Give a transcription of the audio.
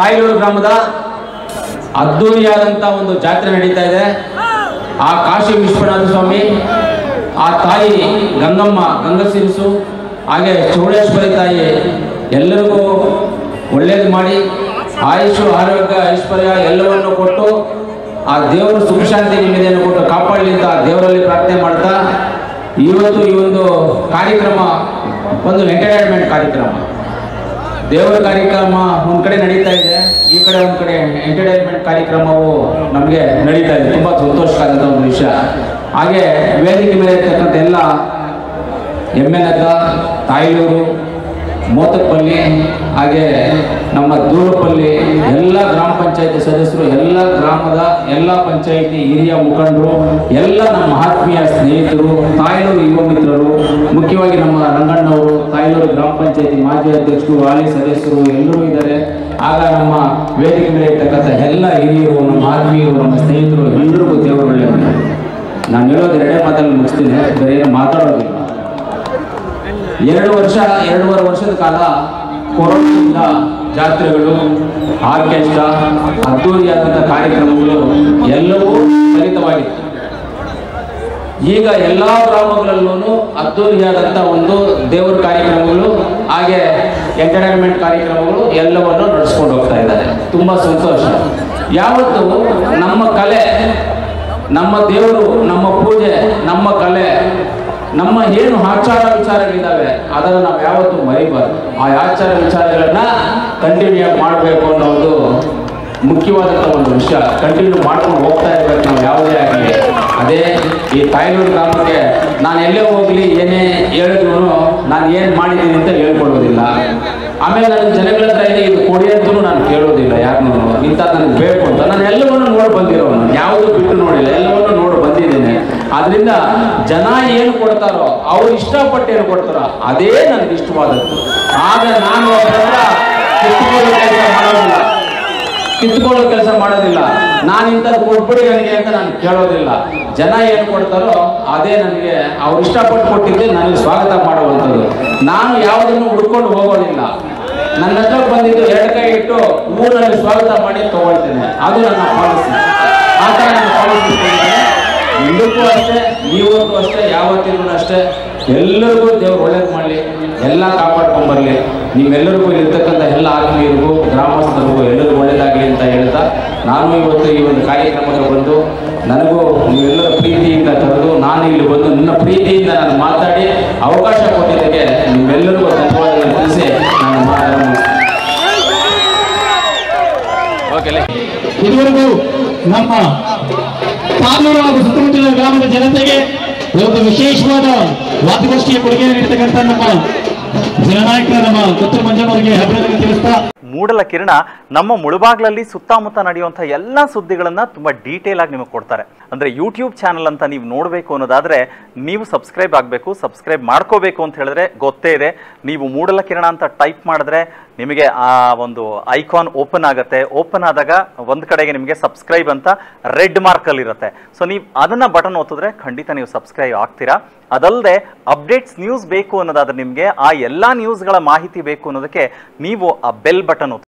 ತಾಯಿಲೂರು ಗ್ರಾಮದ ಅದ್ದೂರಿಯಾದಂಥ ಒಂದು ಜಾತ್ರೆ ನಡೀತಾ ಇದೆ ಆ ಕಾಶಿ ವಿಶ್ವನಾಥ ಸ್ವಾಮಿ ಆ ತಾಯಿ ಗಂಗಮ್ಮ ಗಂಗಸಿರಿಸು ಹಾಗೆ ಚೌಡೇಶ್ವರಿ ತಾಯಿ ಎಲ್ಲರಿಗೂ ಒಳ್ಳೇದು ಮಾಡಿ ಆಯುಷು ಆರೋಗ್ಯ ಐಶ್ವರ್ಯ ಎಲ್ಲವನ್ನು ಕೊಟ್ಟು ಆ ದೇವರು ಸುಖ ಶಾಂತಿ ನೆಮ್ಮದಿಯನ್ನು ಕೊಟ್ಟು ಕಾಪಾಡಲಿ ಅಂತ ದೇವರಲ್ಲಿ ಪ್ರಾರ್ಥನೆ ಮಾಡ್ತಾ ಇವತ್ತು ಈ ಒಂದು ಕಾರ್ಯಕ್ರಮ ಒಂದು ಎಂಟರ್ಟೈನ್ಮೆಂಟ್ ಕಾರ್ಯಕ್ರಮ ದೇವರ ಕಾರ್ಯಕ್ರಮ ಒಂದ್ ಕಡೆ ನಡೀತಾ ಇದೆ ಈ ಕಡೆ ಒಂದ್ ಕಡೆ ಎಂಟರ್ಟೈನ್ಮೆಂಟ್ ಕಾರ್ಯಕ್ರಮವು ನಮಗೆ ನಡೀತಾ ಇದೆ ತುಂಬಾ ಸಂತೋಷಕಾರದ ಒಂದು ವಿಷಯ ಹಾಗೆ ವೇದಿಕೆ ಮೇಲೆ ಇರ್ತಕ್ಕಂಥ ಎಲ್ಲ ಎಮ್ಮೆನದ ತಾಯಿಲೂರು ಮೋತಪ್ಪಲ್ಲಿ ಹಾಗೆ ನಮ್ಮ ದೂರಪಲ್ಲಿ ಎಲ್ಲ ಗ್ರಾಮ ಪಂಚಾಯತಿ ಸದಸ್ಯರು ಎಲ್ಲ ಗ್ರಾಮದ ಎಲ್ಲ ಪಂಚಾಯತಿ ಹಿರಿಯ ಮುಖಂಡರು ಎಲ್ಲ ನಮ್ಮ ಆತ್ಮೀಯ ಸ್ನೇಹಿತರು ತಾಯಿಲೂರು ಯುವ ಮಿತ್ರರು ಮುಖ್ಯವಾಗಿ ನಮ್ಮ ರಂಗಣ್ಣವರು ತಾಯಿಲೂರು ಗ್ರಾಮ ಪಂಚಾಯತಿ ಮಾಜಿ ಅಧ್ಯಕ್ಷರು ಹಾಲಿ ಸದಸ್ಯರು ಎಲ್ಲರೂ ಇದ್ದಾರೆ ಆಗ ನಮ್ಮ ವೇದಿಕೆ ಮೇಲೆ ಇರ್ತಕ್ಕಂಥ ಎಲ್ಲ ಹಿರಿಯರು ನಮ್ಮ ಆತ್ಮೀಯರು ನಮ್ಮ ಸ್ನೇಹಿತರು ಎಲ್ಲರಿಗೂ ದೇವರು ಒಳ್ಳೆಯವರು ನಾನು ಹೇಳೋದು ಎರಡೇ ಮಾತಲ್ಲಿ ಮುಗಿಸ್ತೀನಿ ಬೇರೆ ಏನು ಮಾತಾಡೋದಿಲ್ಲ ಎರಡು ವರ್ಷ ಎರಡೂವರೆ ವರ್ಷದ ಕಾಲ ಕೊರೋನಾದಿಂದ ಜಾತ್ರೆಗಳು ಆರ್ಕೆಸ್ಟ್ರಾ ಅದ್ದೂರಿಯಾದಂಥ ಕಾರ್ಯಕ್ರಮಗಳು ಎಲ್ಲವೂ ಸ್ಥಗಿತವಾಗಿತ್ತು ಈಗ ಎಲ್ಲ ಗ್ರಾಮಗಳಲ್ಲೂ ಅದ್ದೂರಿಯಾದಂಥ ಒಂದು ದೇವರ ಕಾರ್ಯಕ್ರಮಗಳು ಹಾಗೆ ಎಂಟರ್ಟೈನ್ಮೆಂಟ್ ಕಾರ್ಯಕ್ರಮಗಳು ಎಲ್ಲವನ್ನು ನಡೆಸ್ಕೊಂಡು ಹೋಗ್ತಾ ಇದ್ದಾರೆ ತುಂಬ ಸಂತೋಷ ಯಾವತ್ತು ನಮ್ಮ ಕಲೆ ನಮ್ಮ ದೇವರು ನಮ್ಮ ಪೂಜೆ ನಮ್ಮ ಕಲೆ ನಮ್ಮ ಏನು ಆಚಾರ ವಿಚಾರಗಳಿದ್ದಾವೆ ಅದನ್ನು ನಾವು ಯಾವತ್ತೂ ಮರಿಬಾರ್ದು ಆ ಆಚಾರ ವಿಚಾರಗಳನ್ನ ಕಂಟಿನ್ಯೂ ಮಾಡಬೇಕು ಅನ್ನೋದು ಮುಖ್ಯವಾದಂಥ ಒಂದು ವಿಷಯ ಕಂಟಿನ್ಯೂ ಮಾಡ್ಕೊಂಡು ಹೋಗ್ತಾ ಇರ್ಬೇಕು ನಾವು ಯಾವುದೇ ಆಗಲಿ ಅದೇ ಈ ತಾಯ್ಲೂರು ಗ್ರಾಮಕ್ಕೆ ನಾನು ಎಲ್ಲೇ ಹೋಗಲಿ ಏನೇ ಹೇಳಿದ್ರು ನಾನು ಏನು ಮಾಡಿದ್ದೀನಿ ಅಂತ ಹೇಳ್ಕೊಡೋದಿಲ್ಲ ಆಮೇಲೆ ನನ್ನ ಜನಗಳ ಹತ್ರ ಇದೆ ಇದು ಕೊಡಿ ಅಂತಲೂ ನಾನು ಕೇಳೋದಿಲ್ಲ ಯಾರನ್ನೂ ಇಂಥ ನನಗೆ ಬೇಕು ಅಂತ ನಾನು ಎಲ್ಲವನ್ನೂ ನೋಡಿ ಬಂದಿರೋನು ಯಾವುದು ಬಿಟ್ಟು ನೋಡಿಲ್ಲ ಎಲ್ಲವನ್ನೂ ನೋಡಿ ಬಂದಿದ್ದೇನೆ ಆದ್ರಿಂದ ಜನ ಏನು ಕೊಡ್ತಾರೋ ಅವ್ರು ಇಷ್ಟಪಟ್ಟು ಏನು ಕೊಡ್ತಾರೋ ಅದೇ ನನಗೆ ಇಷ್ಟವಾದದ್ದು ಆಗ ನಾನು ಅವ್ರ ಹತ್ರ ಕಿತ್ತುಕೊಳ್ಳೋ ಕೆಲಸ ಮಾಡೋದಿಲ್ಲ ಕಿತ್ಕೊಳ್ಳೋ ಕೆಲಸ ಮಾಡೋದಿಲ್ಲ ನಾನು ಇಂಥದ್ದು ಕೊಟ್ಬಿಡಿ ನನಗೆ ಅಂತ ನಾನು ಕೇಳೋದಿಲ್ಲ ಜನ ಏನು ಕೊಡ್ತಾರೋ ಅದೇ ನನಗೆ ಅವ್ರು ಇಷ್ಟಪಟ್ಟು ಕೊಟ್ಟಿದ್ದೆ ನನಗೆ ಸ್ವಾಗತ ಮಾಡುವಂಥದ್ದು ನಾನು ಯಾವುದನ್ನು ಹುಡ್ಕೊಂಡು ಹೋಗೋದಿಲ್ಲ ನನ್ನ ಹತ್ರ ಬಂದಿದ್ದು ಎರಡು ಕೈ ಇಟ್ಟು ಊರಲ್ಲಿ ಸ್ವಾಗತ ಮಾಡಿ ತಗೊಳ್ತೇನೆ ಅದು ನನ್ನ ಪಾಲಿಸಿ ಆ ಥರ ನಾನು ಪಾಲಿಸಿ ಮುಂದಕ್ಕೂ ಅಷ್ಟೇ ಇವತ್ತು ಅಷ್ಟೇ ಯಾವತ್ತಿಗೂ ಅಷ್ಟೇ ಎಲ್ಲರಿಗೂ ದೇವ್ರು ಒಳ್ಳೇದು ಮಾಡಲಿ ಎಲ್ಲ ಕಾಪಾಡ್ಕೊಂಬರ್ಲಿ ನಿಮ್ಮೆಲ್ಲರಿಗೂ ಇರ್ತಕ್ಕಂಥ ಎಲ್ಲ ಆತ್ಮೀಯರಿಗೂ ಗ್ರಾಮಸ್ಥರಿಗೂ ಎಲ್ಲರಿಗೂ ಒಳ್ಳೇದಾಗಲಿ ಅಂತ ಹೇಳ್ತಾ ನಾನು ಇವತ್ತು ಈ ಒಂದು ಕಾರ್ಯಕ್ರಮಕ್ಕೆ ಬಂದು ನನಗೂ ನೀವೆಲ್ಲರ ಪ್ರೀತಿಯಿಂದ ಕರೆದು ನಾನು ಇಲ್ಲಿ ಬಂದು ನನ್ನ ಪ್ರೀತಿಯಿಂದ ನಾನು ಮಾತಾಡಿ ಅವಕಾಶ ಕೊಟ್ಟಿದ್ದಕ್ಕೆ ನಿಮ್ಮೆಲ್ಲರಿಗೂ ಧನ್ಯವಾದಗಳು ತಿಳಿಸಿ ನಾನು ಮಾತಾಡೋದು ಓಕೆ ಇದುವರೆಗೂ ನಮ್ಮ ತಾಲೂರು ಹಾಗೂ ಸುತ್ತಮುತ್ತಲಿನ ಗ್ರಾಮದ ಜನತೆಗೆ ಒಂದು ವಿಶೇಷವಾದ ವಾದ್ಯಗೋಷ್ಠಿಯ ಕೊಡುಗೆ ನೀಡತಕ್ಕಂಥ ನಮ್ಮ ಜನನಾಯಕರ ನಮ್ಮ ಕೊತ್ತೂರು ಮಂಜಣ್ಣವರಿಗೆ ಅಭಿನಂದನೆ ತಿಳಿಸ್ತಾ ಮೂಡಲ ಕಿರಣ ನಮ್ಮ ಮುಳುಬಾಗ್ಲಲ್ಲಿ ಸುತ್ತಮುತ್ತ ನಡೆಯುವಂಥ ಎಲ್ಲ ಸುದ್ದಿಗಳನ್ನು ತುಂಬ ಡೀಟೇಲ್ ಆಗಿ ನಿಮಗೆ ಕೊಡ್ತಾರೆ ಅಂದರೆ ಯೂಟ್ಯೂಬ್ ಚಾನಲ್ ಅಂತ ನೀವು ನೋಡಬೇಕು ಅನ್ನೋದಾದರೆ ನೀವು ಸಬ್ಸ್ಕ್ರೈಬ್ ಆಗಬೇಕು ಸಬ್ಸ್ಕ್ರೈಬ್ ಮಾಡ್ಕೋಬೇಕು ಅಂತ ಹೇಳಿದ್ರೆ ಗೊತ್ತೇ ಇದೆ ನೀವು ಮೂಡಲ ಕಿರಣ ಅಂತ ಟೈಪ್ ಮಾಡಿದ್ರೆ ನಿಮಗೆ ಆ ಒಂದು ಐಕಾನ್ ಓಪನ್ ಆಗುತ್ತೆ ಓಪನ್ ಆದಾಗ ಒಂದು ಕಡೆಗೆ ನಿಮಗೆ ಸಬ್ಸ್ಕ್ರೈಬ್ ಅಂತ ರೆಡ್ ಮಾರ್ಕಲ್ಲಿ ಇರುತ್ತೆ ಸೊ ನೀವು ಅದನ್ನು ಬಟನ್ ಒತ್ತಿದ್ರೆ ಖಂಡಿತ ನೀವು ಸಬ್ಸ್ಕ್ರೈಬ್ ಆಗ್ತೀರಾ ಅದಲ್ಲದೆ ಅಪ್ಡೇಟ್ಸ್ ನ್ಯೂಸ್ ಬೇಕು ಅನ್ನೋದಾದ್ರೆ ನಿಮಗೆ ಆ ಎಲ್ಲ ನ್ಯೂಸ್ಗಳ ಮಾಹಿತಿ ಬೇಕು ಅನ್ನೋದಕ್ಕೆ ನೀವು ಆ ಬೆಲ್ ಬಟನ್